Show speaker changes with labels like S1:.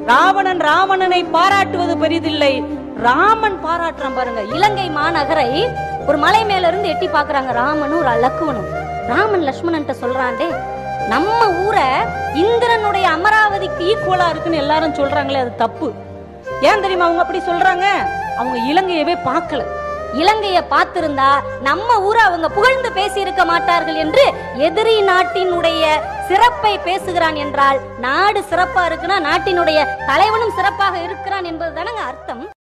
S1: ராவணன் ராவணனை பாராட்டுவது பெரிதில்லை ராமன் பாராட்டுறான் பாருங்க
S2: இலங்கை மாநகரை ஒரு மலை மேல இருந்து எட்டி பாக்குறாங்க ராமனும் ஒரு லக்குவனும் ராமன் லக்ஷ்மணன்ட்ட சொல்றான்டே நம்ம ஊரை
S1: இந்திரனுடைய அமராவதிக்கு ஈக்குவலா இருக்குன்னு எல்லாரும் சொல்றாங்களே அது தப்பு ஏன் தெரியுமா அவங்க அப்படி சொல்றாங்க அவங்க இலங்கையவே பார்க்கல
S2: இலங்கைய பார்த்திருந்தா நம்ம ஊரை அவங்க புகழ்ந்து பேசி இருக்க மாட்டார்கள் என்று எதிரி நாட்டினுடைய சிறப்பை பேசுகிறான் என்றால் நாடு சிறப்பா இருக்குன்னா நாட்டினுடைய தலைவனும் சிறப்பாக இருக்கிறான் என்பது அர்த்தம்